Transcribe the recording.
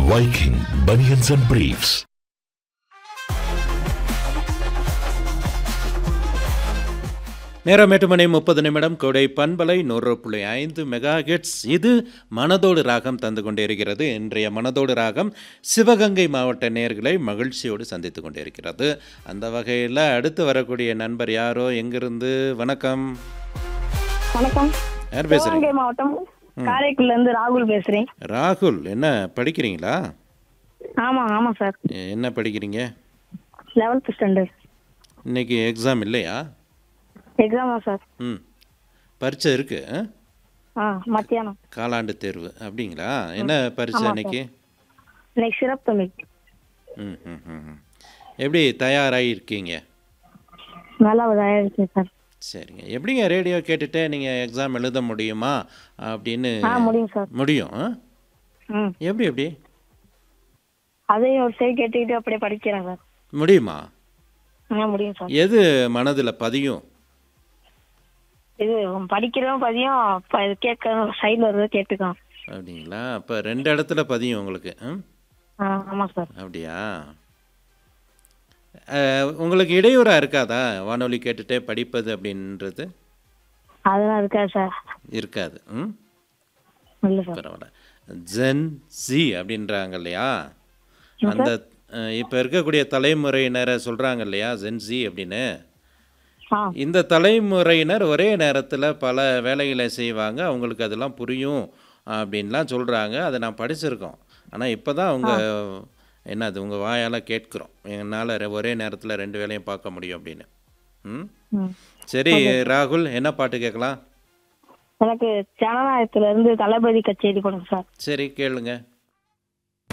Viking Bunions and Briefs. நேரம் எட்டு மணி முப்பது நிமிடம் கோடை பண்பலை நூறு புள்ளி ஐந்து மெகா ஹெட்ஸ் இது மனதோடு ராகம் தந்து கொண்டிருக்கிறது இன்றைய மனதோடு ராகம் சிவகங்கை மாவட்ட நேர்களை மகிழ்ச்சியோடு சந்தித்து கொண்டிருக்கிறது அந்த வகையில் அடுத்து வரக்கூடிய நண்பர் யாரோ எங்கிருந்து வணக்கம் வணக்கம் யார் பேசுறீங்க சிவகங்கை மாவட்டம் காரைக்குடில இருந்து ராகுல் பேசுறேன் ராகுல் என்ன படிக்கிறீங்களா ஆமா ஆமா சார் என்ன படிக்கிறீங்க லெவல்த் ஸ்டாண்டர்ட் இன்னைக்கு எக்ஸாம் இல்லையா எக்ஸாமா சார் ம் பரீட்சை இருக்கு ஆ? ஆ மத்தியானம் காலாண்டு தேர்வு அப்படிங்களா என்ன பரீட்சை ஆமா, இன்னைக்கு நெக்ஸ்ட் சிறப்பு தமிழ் ம் ம் ம் ம். எப்படி தயாராகி இருக்கீங்க நல்லா இருக்கு சார் சரிங்க எப்படிங்க ரேடியோ கேட்டுட்டு நீங்கள் எக்ஸாம் எழுத முடியுமா அப்படின்னு ஆ முடியும் சார் முடியும் ஆ? ம் எப்படி எப்படி அதையும் ஒரு சைடு கேட்டுக்கிட்டு அப்படியே படிக்கிறேன் சார் முடியுமா ஆ முடியும் சார் எது மனதில் பதியும் இது படிக்கிறதும் பதியும் ப- இது கேட்க சைடில் வருது கேட்டுக்கலாம் அப்படிங்களா அப்போ ரெண்டு இடத்துல பதியும் உங்களுக்கு ம்? ஆ ஆமா சார் அப்படியா அஹ், உங்களுக்கு இடையூறாக இருக்காதா வானொலி கேட்டுட்டே படிப்பது அப்படின்றது அதெல்லாம் இருக்காது சார் இருக்காது ம் இல்லை சார் பரவாயில்ல ஜென் சி அப்படின்றாங்க இல்லையா அந்த இப்போ இருக்கக்கூடிய தலைமுறையினரை சொல்கிறாங்க இல்லையா ஜென் சி அப்படின்னு ஆ இந்த தலைமுறையினர் ஒரே நேரத்தில் பல வேலைகளை செய்வாங்க அவங்களுக்கு அதெல்லாம் புரியும் அப்படின்லாம் சொல்கிறாங்க அதை நான் படிச்சிருக்கோம் ஆனால் இப்போ தான் அவங்க என்னது உங்கள் வாயால் கேட்குறோம் என்னால் ஒரே நேரத்தில் ரெண்டு வேலையும் பார்க்க முடியும் அப்படின்னு ம் ம் சரி ராகுல் என்ன பாட்டு கேட்கலாம் எனக்கு ஜனநாயகத்துல இருந்து தளபதி கச்சேரி கொடுங்க சார் சரி கேளுங்க